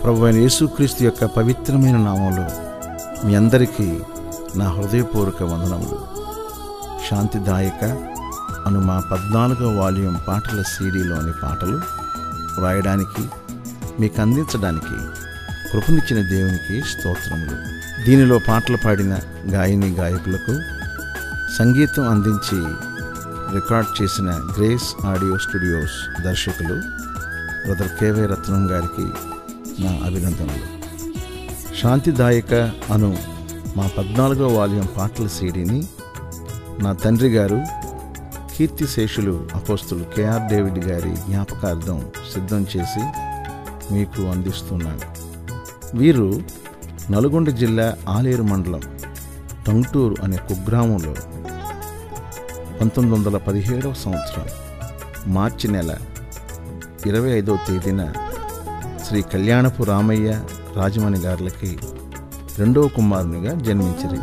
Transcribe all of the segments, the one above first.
ప్రభు అయిన యేసుక్రీస్తు యొక్క పవిత్రమైన నామంలో మీ అందరికీ నా హృదయపూర్వక వందనములు శాంతిదాయక అను మా పద్నాలుగో వాల్యూమ్ పాటల సీడీలోని పాటలు వ్రాయడానికి మీకు అందించడానికి కృపనిచ్చిన దేవునికి స్తోత్రములు దీనిలో పాటలు పాడిన గాయని గాయకులకు సంగీతం అందించి రికార్డ్ చేసిన గ్రేస్ ఆడియో స్టూడియోస్ దర్శకులు బ్రదర్ కేవై రత్నం గారికి నా అభినందనలు శాంతిదాయక అను మా పద్నాలుగో వాల్యూమ్ పాటల సీడీని నా తండ్రి గారు కీర్తిశేషులు అపోస్తులు కేఆర్ డేవిడ్ గారి జ్ఞాపకార్థం సిద్ధం చేసి మీకు అందిస్తున్నాను వీరు నల్గొండ జిల్లా ఆలేరు మండలం టంగుటూరు అనే కుగ్రామంలో పంతొమ్మిది వందల పదిహేడవ సంవత్సరం మార్చి నెల ఇరవై ఐదవ తేదీన శ్రీ కళ్యాణపు రామయ్య రాజమణి గారులకి రెండవ కుమారునిగా జన్మించిరి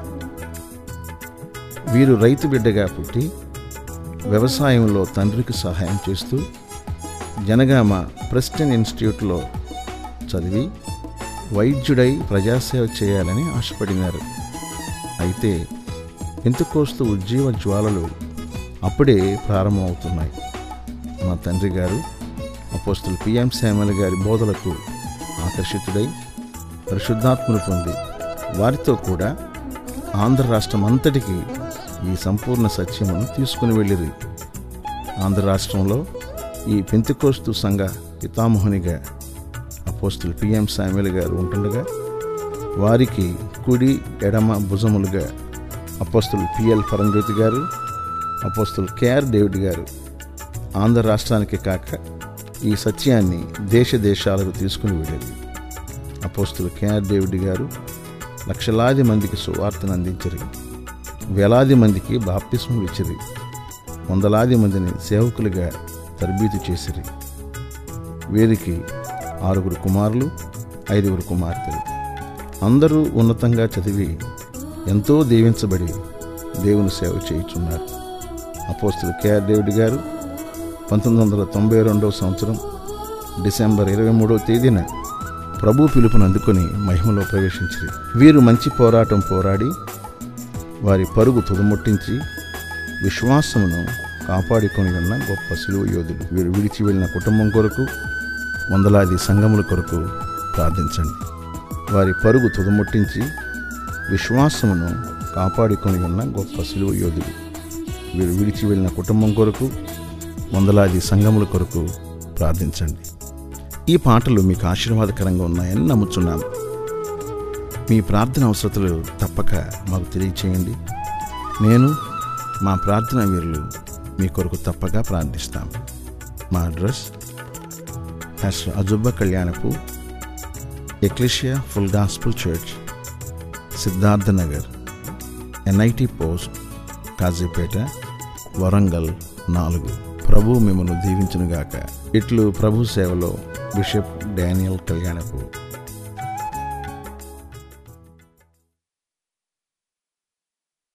వీరు రైతు బిడ్డగా పుట్టి వ్యవసాయంలో తండ్రికి సహాయం చేస్తూ జనగామ ప్రెస్టన్ ఇన్స్టిట్యూట్లో చదివి వైద్యుడై ప్రజాసేవ చేయాలని ఆశపడినారు అయితే పెంతుకోస్తు ఉజ్జీవ జ్వాలలు అప్పుడే ప్రారంభమవుతున్నాయి మా తండ్రి గారు అపోస్తులు పిఎం శామల్ గారి బోధలకు ఆకర్షితుడై పరిశుద్ధాత్మను పొంది వారితో కూడా ఆంధ్ర రాష్ట్రం అంతటికి ఈ సంపూర్ణ సత్యమును తీసుకుని వెళ్ళిరి ఆంధ్ర రాష్ట్రంలో ఈ పెంతికోస్తు సంఘ పితామోహనిగా అపోస్తులు పిఎం శామ్యుల్ గారు ఉంటుండగా వారికి కుడి ఎడమ భుజములుగా అపోస్తులు పిఎల్ పరంజ్యోతి గారు అపోస్తులు కేఆర్ డేవిడ్ గారు ఆంధ్ర రాష్ట్రానికి కాక ఈ సత్యాన్ని దేశ దేశాలకు తీసుకుని వెళ్ళేది అపోస్తులు కేఆర్ డేవిడ్ గారు లక్షలాది మందికి సువార్తను అందించరు వేలాది మందికి బాప్తిస్మం ఇచ్చిరి వందలాది మందిని సేవకులుగా తరబీదు చేసిరి వీరికి ఆరుగురు కుమారులు ఐదుగురు కుమార్తెలు అందరూ ఉన్నతంగా చదివి ఎంతో దీవించబడి దేవుని సేవ చేయుచున్నారు అపోస్తులు కేఆర్ డేవిడ్ గారు పంతొమ్మిది వందల తొంభై రెండవ సంవత్సరం డిసెంబర్ ఇరవై మూడవ తేదీన ప్రభు పిలుపును అందుకొని మహిమలో ప్రవేశించి వీరు మంచి పోరాటం పోరాడి వారి పరుగు తుదముట్టించి విశ్వాసమును కాపాడుకొని ఉన్న గొప్ప సులువు యోధులు వీరు విడిచి వెళ్ళిన కుటుంబం కొరకు వందలాది సంఘముల కొరకు ప్రార్థించండి వారి పరుగు తుదముట్టించి విశ్వాసమును కాపాడుకొని ఉన్న గొప్ప సులువు యోధులు వీరు విడిచి వెళ్ళిన కుటుంబం కొరకు వందలాది సంఘముల కొరకు ప్రార్థించండి ఈ పాటలు మీకు ఆశీర్వాదకరంగా ఉన్నాయని నమ్ముచున్నాను మీ ప్రార్థన అవసరతలు తప్పక మాకు తెలియచేయండి నేను మా ప్రార్థన వీరులు మీ కొరకు తప్పక ప్రార్థిస్తాం మా అడ్రస్ పాస్టర్ అజుబ్బ కళ్యాణపు ecclesia full gospel church Siddhartha Nagar NIT post Kazipet Warangal నాలుగు ప్రభు మిమ్మల్ని దీవించునుగాక ఇట్లు ప్రభు సేవలో బిషప్ డానియల్ కళ్యాణపు